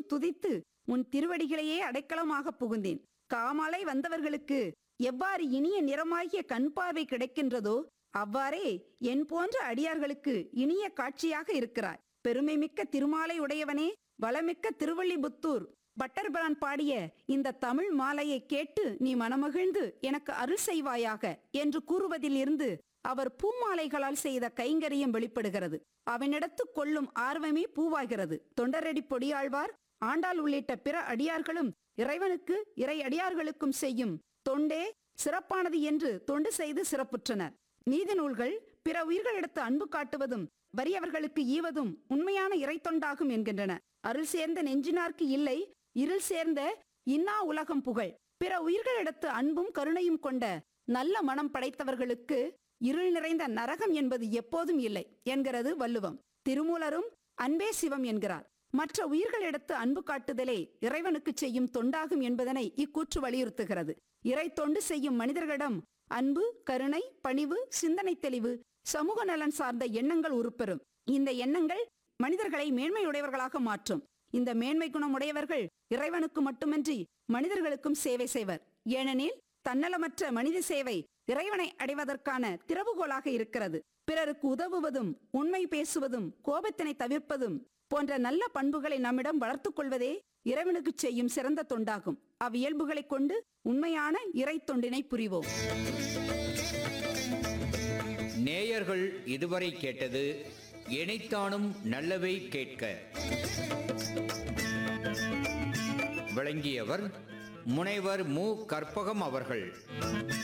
துதித்து உன் திருவடிகளையே அடைக்கலமாக புகுந்தேன் காமாலை வந்தவர்களுக்கு எவ்வாறு இனிய நிறமாகிய கண் பார்வை கிடைக்கின்றதோ அவ்வாறே என் போன்ற அடியார்களுக்கு இனிய காட்சியாக இருக்கிறாய் பெருமைமிக்க திருமாலை உடையவனே வளமிக்க திருவள்ளிபுத்தூர் பட்டர்பிரான் பாடிய இந்த தமிழ் மாலையை கேட்டு நீ மனமகிழ்ந்து எனக்கு அருள் செய்வாயாக என்று கூறுவதில் இருந்து அவர் பூமாலைகளால் செய்த கைங்கரியம் வெளிப்படுகிறது அவனிடத்து கொள்ளும் ஆர்வமே பூவாகிறது தொண்டரடி பொடியாழ்வார் ஆண்டாள் உள்ளிட்ட பிற அடியார்களும் இறைவனுக்கு இறை அடியார்களுக்கும் செய்யும் தொண்டே சிறப்பானது என்று தொண்டு செய்து சிறப்புற்றனர் நீதி நூல்கள் பிற உயிர்களிடத்து அன்பு காட்டுவதும் வறியவர்களுக்கு ஈவதும் உண்மையான இறை தொண்டாகும் என்கின்றன அருள் சேர்ந்த நெஞ்சினார்க்கு இல்லை இருள் சேர்ந்த இன்னா உலகம் புகழ் பிற உயிர்களிடத்து அன்பும் கருணையும் கொண்ட நல்ல மனம் படைத்தவர்களுக்கு இருள் நிறைந்த நரகம் என்பது எப்போதும் இல்லை என்கிறது வள்ளுவம் திருமூலரும் அன்பே சிவம் என்கிறார் மற்ற உயிர்களிடத்து அன்பு காட்டுதலே இறைவனுக்கு செய்யும் தொண்டாகும் என்பதனை இக்கூற்று வலியுறுத்துகிறது இறை தொண்டு செய்யும் மனிதர்களிடம் அன்பு கருணை பணிவு சிந்தனை தெளிவு சமூக நலன் சார்ந்த எண்ணங்கள் உருப்பெறும் இந்த எண்ணங்கள் மனிதர்களை மேன்மையுடையவர்களாக மாற்றும் இந்த மேன்மை குணம் உடையவர்கள் இறைவனுக்கு மட்டுமின்றி மனிதர்களுக்கும் சேவை செய்வர் ஏனெனில் தன்னலமற்ற மனித சேவை இறைவனை அடைவதற்கான திறவுகோலாக இருக்கிறது பிறருக்கு உதவுவதும் உண்மை பேசுவதும் கோபத்தினை தவிர்ப்பதும் போன்ற நல்ல பண்புகளை நம்மிடம் வளர்த்துக் கொள்வதே இறைவனுக்கு செய்யும் சிறந்த தொண்டாகும் அவ்வியல்புகளைக் கொண்டு உண்மையான இறை தொண்டினை புரிவோம் நேயர்கள் இதுவரை கேட்டது இணைத்தானும் நல்லவை கேட்க விளங்கியவர் முனைவர் மு கற்பகம் அவர்கள்